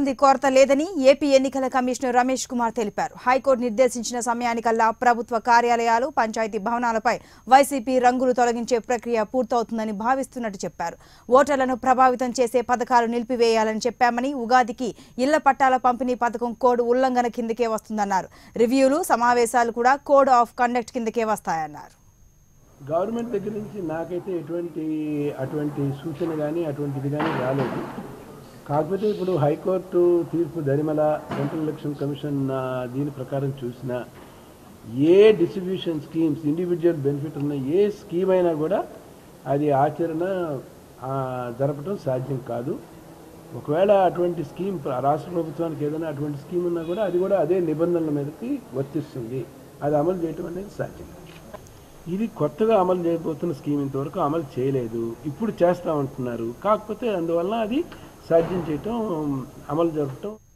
సిబ్బంది కొరత లేదని ఏపీ ఎన్నికల కమిషనర్ రమేష్ కుమార్ తెలిపారు హైకోర్టు నిర్దేశించిన సమయానికల్లా ప్రభుత్వ కార్యాలయాలు పంచాయతీ భవనాలపై వైసీపీ రంగులు తొలగించే ప్రక్రియ పూర్తవుతుందని భావిస్తున్నట్టు చెప్పారు ఓటర్లను ప్రభావితం చేసే పథకాలు నిలిపివేయాలని చెప్పామని ఉగాదికి ఇళ్ల పట్టాల పంపిణీ పథకం కోడ్ ఉల్లంఘన కిందకే వస్తుందన్నారు రివ్యూలు సమావేశాలు కూడా కోడ్ ఆఫ్ కండక్ట్ కిందకే వస్తాయన్నారు గవర్నమెంట్ దగ్గర నుంచి నాకైతే ఎటువంటి అటువంటి సూచన కానీ అటువంటిది కానీ రాలేదు కాకపోతే ఇప్పుడు హైకోర్టు తీర్పు దరిమల సెంట్రల్ ఎలక్షన్ కమిషన్ ఆ, దీని ప్రకారం చూసినా ఏ డిస్ట్రిబ్యూషన్ స్కీమ్స్ ఇండివిజువల్ బెనిఫిట్ ఉన్న ఏ స్కీమ్ అయినా కూడా అది ఆచరణ ఆ, జరపడం సాధ్యం కాదు ఒకవేళ అటువంటి స్కీమ్ ప్ర- రాష్ట్ర ప్రభుత్వానికి ఏదైనా అటువంటి స్కీమ్ ఉన్నా కూడా అది కూడా అదే నిబంధనల మీదకి వర్తిస్తుంది అది అమలు చేయడం అనేది సాధ్యం కాదు. ఇది కొత్తగా అమలు చేయబోతున్న స్కీమ్ ఇంతవరకు అమలు చేయలేదు ఇప్పుడు చేస్తా ఉంటున్నారు కాకపోతే అందువల్ల అది సాధ్యం చేయటం అమలు జరపటం